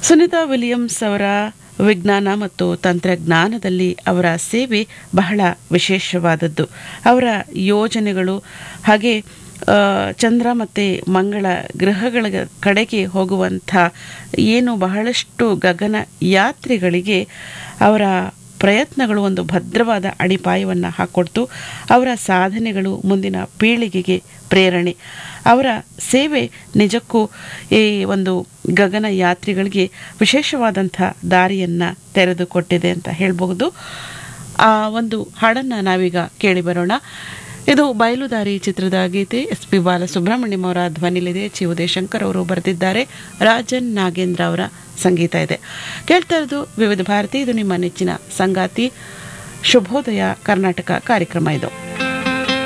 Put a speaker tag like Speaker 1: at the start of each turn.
Speaker 1: Sunita Williams ಅವರ ವಿಜ್ಞಾನ ಮತ್ತು ತಂತ್ರಜ್ಞಾನದಲ್ಲಿ ಅವರ ಸೇವೆ ಬಹಳ ವಿಶೇಷವಾದದ್ದು ಅವರ ಯೋಜನೆಗಳು ಹಾಗೆ ಆ, ಚಂದ್ರ ಮತ್ತು ಮಂಗಳ ಗ್ರಹಗಳ ಕಡೆಗೆ ಹೋಗುವಂಥ ಏನು ಬಹಳಷ್ಟು ಗಗನ ಯಾತ್ರಿಗಳಿಗೆ ಅವರ ಪ್ರಯತ್ನಗಳು ಒಂದು ಭದ್ರವಾದ ಅಡಿಪಾಯವನ್ನು ಹಾಕ್ಕೊಡ್ತು ಅವರ ಸಾಧನೆಗಳು ಮುಂದಿನ ಪೀಳಿಗೆಗೆ ಪ್ರೇರಣೆ ಅವರ ಸೇವೆ ನಿಜಕ್ಕೂ ಈ ಒಂದು ಗಗನ ಯಾತ್ರಿಗಳಿಗೆ ವಿಶೇಷವಾದಂಥ ದಾರಿಯನ್ನು ತೆರೆದುಕೊಟ್ಟಿದೆ ಅಂತ ಹೇಳಬಹುದು ಆ ಒಂದು ಹಾಡನ್ನು ನಾವೀಗ ಕೇಳಿ ಬರೋಣ ಇದು ಬಯಲುದಾರಿ ಚಿತ್ರದ ಗೀತೆ ಎಸ್ ಪಿ ಬಾಲಸುಬ್ರಹ್ಮಣ್ಯಂ ಅವರ ಧ್ವನಿಲಿದೆ ಚಿ ಉದಯಶಂಕರ್ ಅವರು ಬರೆದಿದ್ದಾರೆ ರಾಜನ್ ನಾಗೇಂದ್ರ ಅವರ ಸಂಗೀತ ಇದೆ ಕೇಳ್ತಾ ಇರೋದು ವಿವಿಧ ಭಾರತಿ ಇದು ನಿಮ್ಮ ನೆಚ್ಚಿನ ಸಂಗಾತಿ ಶುಭೋದಯ ಕರ್ನಾಟಕ ಕಾರ್ಯಕ್ರಮ ಇದು